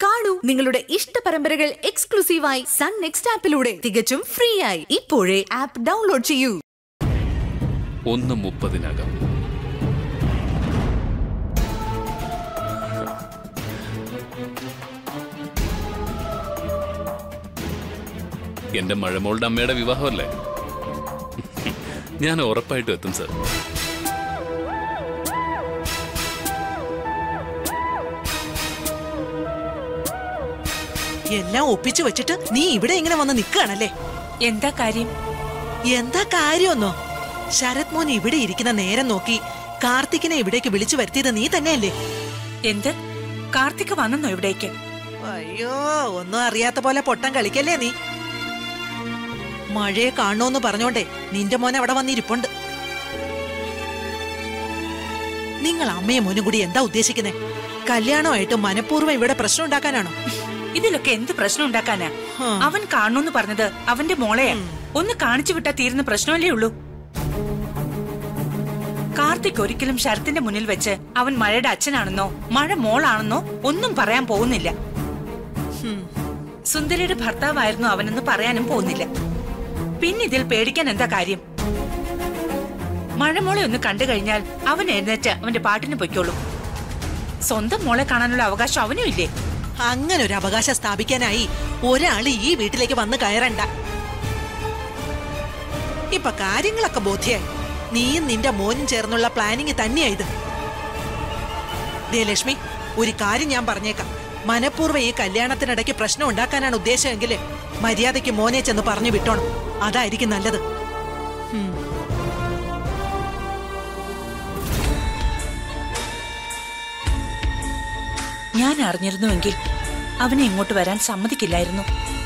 കാണൂ നിങ്ങളുടെ ഇഷ്ട പരമ്പരകൾ എക്സ്ക്ലൂസീവായി സൺ നെക്സ്റ്റ് ആപ്പിലൂടെ തികച്ചും ഫ്രീ ആയി ഇപ്പോഴേ ആപ്പ് ഡൗൺലോഡ് ചെയ്യൂ ഒന്ന് മുപ്പതിനകം എന്റെ മഴമോളുടെ അമ്മയുടെ വിവാഹമല്ലേ ഞാൻ ഉറപ്പായിട്ടും എത്തും സർ എല്ലാം ഒപ്പിച്ചു വെച്ചിട്ട് നീ ഇവിടെ ഇങ്ങനെ വന്ന് നിൽക്കുകയാണല്ലേ എന്താ കാര്യം എന്താ കാര്യമൊന്നോ ശരത് മോൻ ഇവിടെ ഇരിക്കുന്ന നേരം നോക്കി കാർത്തിക്കിനെ ഇവിടേക്ക് വിളിച്ചു വരുത്തിയത് നീ തന്നെയല്ലേ എന്ത് കാർത്തിക് വന്നെന്നോ ഇവിടേക്ക് അയ്യോ ഒന്നും അറിയാത്ത പോലെ പൊട്ടം കളിക്കല്ലേ നീ മഴയെ കാണണോന്ന് പറഞ്ഞോണ്ടേ നിന്റെ മോൻ അവിടെ വന്നിരിപ്പുണ്ട് നിങ്ങൾ അമ്മയും മോനും കൂടി എന്താ ഉദ്ദേശിക്കുന്നേ കല്യാണമായിട്ട് മനഃപൂർവ്വം ഇവിടെ പ്രശ്നം ഉണ്ടാക്കാനാണോ ഇതിലൊക്കെ എന്ത് പ്രശ്നം ഉണ്ടാക്കാനാ ഹാ. അവൻ കാണണോന്ന് പറഞ്ഞത് അവന്റെ മോളെയാ ഒന്ന് കാണിച്ചു വിട്ടാ തീരുന്ന പ്രശ്നമല്ലേ ഉള്ളൂ കാർത്തിക് ഒരിക്കലും ശരത്തിന്റെ മുന്നിൽ വെച്ച് അവൻ മഴയുടെ അച്ഛനാണെന്നോ മഴ മോളാണെന്നോ ഒന്നും പറയാൻ പോകുന്നില്ല സുന്ദരിയുടെ ഭർത്താവായിരുന്നു അവനെന്ന് പറയാനും പോകുന്നില്ല പിന്നെ ഇതിൽ പേടിക്കാൻ എന്താ കാര്യം മഴമോളെ ഒന്ന് കണ്ടു കഴിഞ്ഞാൽ അവൻ എഴുന്നേറ്റ് അവന്റെ പാട്ടിന് പൊയ്ക്കോളും സ്വന്തം മോളെ കാണാനുള്ള അവകാശം അവനും ഇല്ലേ അങ്ങനെ ഒരു അവകാശം സ്ഥാപിക്കാനായി ഒരാള് ഈ വീട്ടിലേക്ക് വന്ന് കയറണ്ട ഇപ്പൊ കാര്യങ്ങളൊക്കെ ബോധ്യായി നീയും നിന്റെ മോനും ചേർന്നുള്ള പ്ലാനിങ് തന്നെയാ ഇത് ദേ ലക്ഷ്മി ഒരു കാര്യം ഞാൻ പറഞ്ഞേക്കാം മനഃപൂർവ്വം ഈ കല്യാണത്തിനിടയ്ക്ക് പ്രശ്നം ഉണ്ടാക്കാനാണ് ഉദ്ദേശമെങ്കിൽ മര്യാദയ്ക്ക് മോനെ ചെന്ന് പറഞ്ഞു വിട്ടോണം അതായിരിക്കും നല്ലത് ഉം. ഞാൻ അറിഞ്ഞിരുന്നുവെങ്കിൽ അവനെ ഇങ്ങോട്ട് വരാൻ സമ്മതിക്കില്ലായിരുന്നു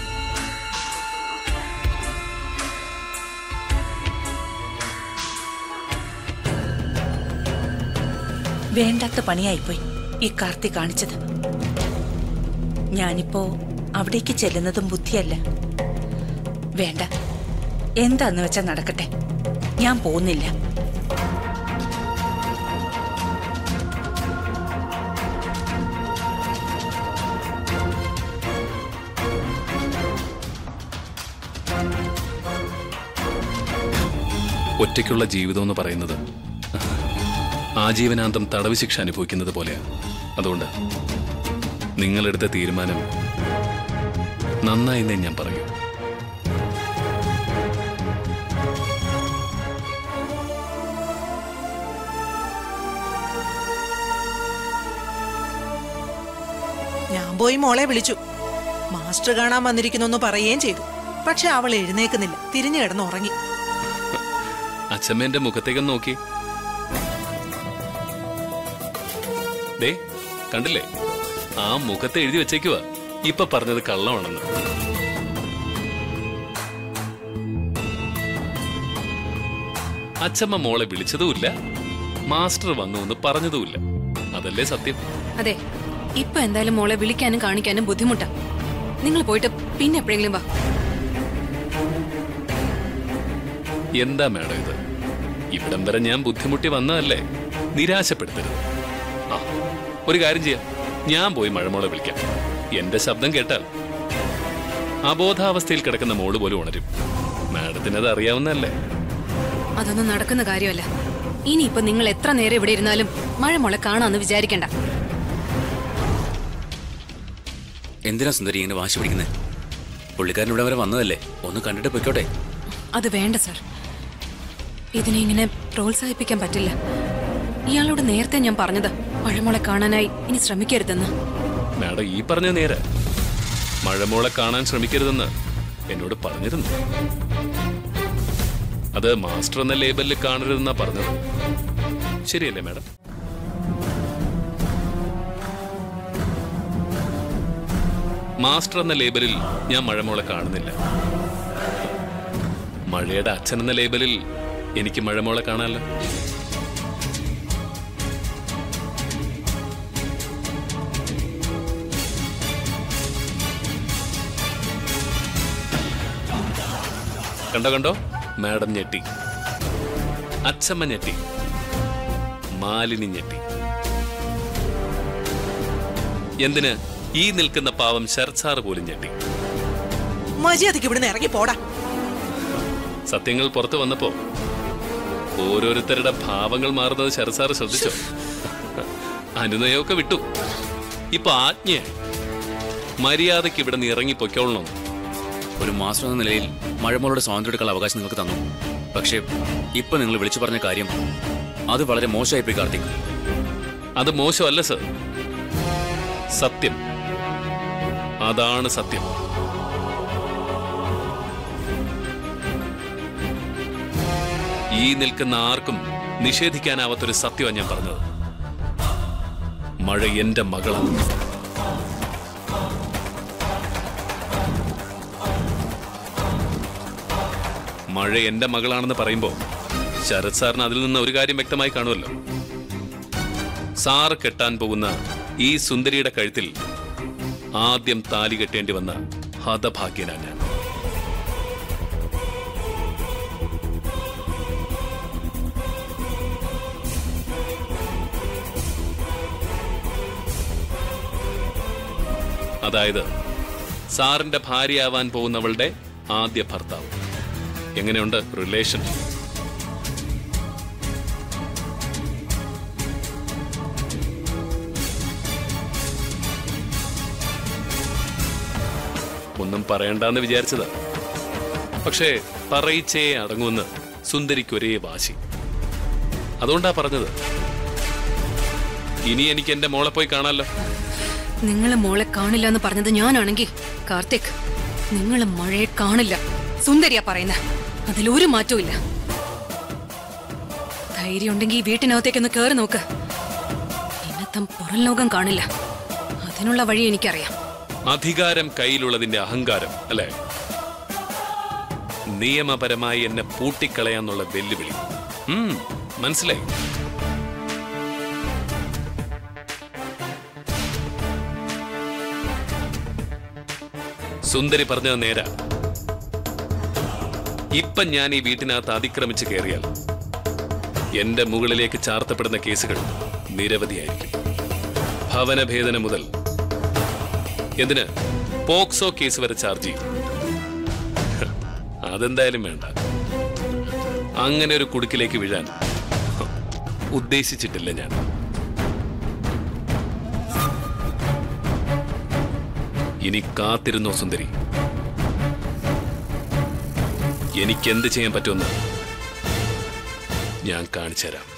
വേണ്ടാത്ത പണിയായിപ്പോയി ഈ കാർത്തി കാണിച്ചത് ഞാനിപ്പോ അവിടേക്ക് ചെല്ലുന്നതും ബുദ്ധിയല്ല വേണ്ട എന്താന്ന് വെച്ചാ നടക്കട്ടെ ഞാൻ പോകുന്നില്ല ഒറ്റയ്ക്കുള്ള ജീവിതം എന്ന് പറയുന്നത് ആജീവനാന്തം തടവ് ശിക്ഷ അനുഭവിക്കുന്നത് പോലെയാണ് അതുകൊണ്ട് നിങ്ങളെടുത്ത തീരുമാനം നന്നായെന്നേ ഞാൻ പറയൂ ഞാൻ പോയി മോളെ വിളിച്ചു മാസ്റ്റർ കാണാൻ വന്നിരിക്കുന്നു പറയുകയും ചെയ്തു പക്ഷെ അവൾ എഴുന്നേക്കുന്നില്ല തിരിഞ്ഞു കിടന്ന് ഉറങ്ങി അച്ഛമ്മേന്റെ മുഖത്തേക്കൊന്ന് നോക്കി ദേ കണ്ടില്ലേ ആ മുഖത്ത് എഴുതി വെച്ചേക്കുവാ ഇപ്പൊ പറഞ്ഞത് കള്ളമാണെന്ന് അച്ഛമ്മ മോളെ വിളിച്ചതുമില്ല മാസ്റ്റർ വന്നു എന്ന് പറഞ്ഞതുമില്ല അതല്ലേ സത്യം അതെ ഇപ്പൊ എന്തായാലും മോളെ വിളിക്കാനും കാണിക്കാനും ബുദ്ധിമുട്ടാ നിങ്ങൾ പോയിട്ട് പിന്നെ എപ്പോഴെങ്കിലും വാ എന്താ മേഡം ഇത് ഇവിടം വരെ ഞാൻ ബുദ്ധിമുട്ടി വന്നതല്ലേ നിരാശപ്പെടുത്തരുത് ആ ഒരു കാര്യം ചെയ്യാം ഞാൻ പോയി മഴമോളെ വിളിക്കാം എന്റെ ശബ്ദം കേട്ടാൽ അബോധാവസ്ഥയിൽ കിടക്കുന്ന മോള് പോലും ഉണരും മാഡത്തിന് അത് അറിയാവുന്നതല്ലേ അതൊന്നും നടക്കുന്ന കാര്യമല്ല ഇനിയിപ്പൊ നിങ്ങൾ എത്ര നേരം ഇവിടെ ഇരുന്നാലും മഴ മോളെ കാണാന്ന് വിചാരിക്കണ്ട എന്തിനാ സുന്ദരി ഇങ്ങനെ വാശി പിടിക്കുന്നത് പുള്ളിക്കാരൻ ഇവിടെ വരെ വന്നതല്ലേ ഒന്ന് കണ്ടിട്ട് പൊയ്ക്കോട്ടെ അത് വേണ്ട സർ ഇതിനെ ഇങ്ങനെ പ്രോത്സാഹിപ്പിക്കാൻ പറ്റില്ല ഇയാളോട് നേരത്തെ ഞാൻ പറഞ്ഞത് മഴമോളെ കാണാനായി ഇനി ശ്രമിക്കരുതെന്ന് മാഡം ഈ പറഞ്ഞ നേരെ മഴമോളെ കാണാൻ ശ്രമിക്കരുതെന്ന് എന്നോട് പറഞ്ഞിരുന്നു അത് മാസ്റ്റർ എന്ന ലേബലിൽ കാണരുതെന്നാ പറഞ്ഞത് ശരിയല്ലേ മാഡം മാസ്റ്റർ എന്ന ലേബലിൽ ഞാൻ മഴമോളെ കാണുന്നില്ല മഴയുടെ അച്ഛൻ എന്ന ലേബലിൽ എനിക്ക് മഴമോളെ കാണാമല്ലോ കണ്ടോ കണ്ടോ മാഡം ഞെട്ടി അച്ഛമ്മ ഞെട്ടി മാലിനി ഞെട്ടി എന്തിന് ഈ നിൽക്കുന്ന പാവം ശരത്സാറ് പോലും ഞെട്ടി മര്യാദയ്ക്ക് ഇവിടുന്ന് ഇറങ്ങി പോടാ സത്യങ്ങൾ പുറത്തു വന്നപ്പോ ഓരോരുത്തരുടെ ഭാവങ്ങൾ മാറുന്നത് ശരസാറ് ശ്രദ്ധിച്ചോ അനുനയമൊക്കെ വിട്ടു ഇപ്പൊ ആജ്ഞയായി മര്യാദയ്ക്ക് ഇവിടെ നിന്ന് ഇറങ്ങി പൊയ്ക്കോളണം ഒരു മാസ്റ്റർ എന്ന നിലയിൽ മഴമോളുടെ സ്വാതന്ത്ര്യം എടുക്കാനുള്ള അവകാശം നിങ്ങൾക്ക് തന്നു പക്ഷേ ഇപ്പൊ നിങ്ങൾ വിളിച്ചു പറഞ്ഞ കാര്യം അത് വളരെ മോശമായിപ്പോയി കാർത്തിക് അത് മോശമല്ല സർ സത്യം അതാണ് സത്യം ഈ നിൽക്കുന്ന ആർക്കും നിഷേധിക്കാനാവാത്തൊരു സത്യമാണ് ഞാൻ പറഞ്ഞത് മഴ എന്റെ മകളാണ് മഴ എന്റെ മകളാണെന്ന് പറയുമ്പോ ശരത് സാറിന് അതിൽ നിന്ന് ഒരു കാര്യം വ്യക്തമായി കാണുമല്ലോ സാറ് കെട്ടാൻ പോകുന്ന ഈ സുന്ദരിയുടെ കഴുത്തിൽ ആദ്യം താലി കെട്ടേണ്ടി വന്ന ഹതഭാഗ്യനാണ് ഞാൻ അതായത് സാറിന്റെ ഭാര്യയാവാൻ പോകുന്നവളുടെ ആദ്യ ഭർത്താവ് എങ്ങനെയുണ്ട് റിലേഷൻ ഒന്നും പറയണ്ടെന്ന് വിചാരിച്ചതാ പക്ഷേ പറയിച്ചേ അടങ്ങുമെന്ന് സുന്ദരിക്ക് ഒരേ വാശി അതുകൊണ്ടാ പറഞ്ഞത് ഇനി എനിക്ക് എന്റെ മോളെ പോയി കാണാമല്ലോ നിങ്ങൾ മോളെ കാണില്ല എന്ന് പറഞ്ഞത് ഞാനാണെങ്കിൽ കാർത്തിക് നിങ്ങൾ മഴയെ കാണില്ല സുന്ദരിയാ പറയുന്ന അതിലൊരു മാറ്റവും ഇല്ല ധൈര്യം ഉണ്ടെങ്കിൽ ഈ വീട്ടിനകത്തേക്കൊന്ന് കയറി നോക്ക് ഇന്നത്തെ പുറം ലോകം കാണില്ല അതിനുള്ള വഴി എനിക്കറിയാം അധികാരം കയ്യിലുള്ളതിന്റെ അഹങ്കാരം അല്ലെ നിയമപരമായി എന്നെ പൂട്ടിക്കളയാന്നുള്ള വെല്ലുവിളി ഉം, മനസ്സിലായി സുന്ദരി പറഞ്ഞത് നേരാ ഇപ്പൊ ഞാൻ ഈ വീട്ടിനകത്ത് അതിക്രമിച്ച് കയറിയാൽ എന്റെ മുകളിലേക്ക് ചാർത്തപ്പെടുന്ന കേസുകൾ നിരവധിയായിരിക്കും ഭവനഭേദനം മുതൽ എന്തിന് പോക്സോ കേസ് വരെ ചാർജ് ചെയ്യും അതെന്തായാലും വേണ്ട അങ്ങനെ ഒരു കുടുക്കിലേക്ക് വീഴാൻ ഉദ്ദേശിച്ചിട്ടില്ല ഞാൻ ഇനി കാത്തിരുന്നോ സുന്ദരി എനിക്കെന്ത് ചെയ്യാൻ പറ്റുമെന്ന് ഞാൻ കാണിച്ചു തരാം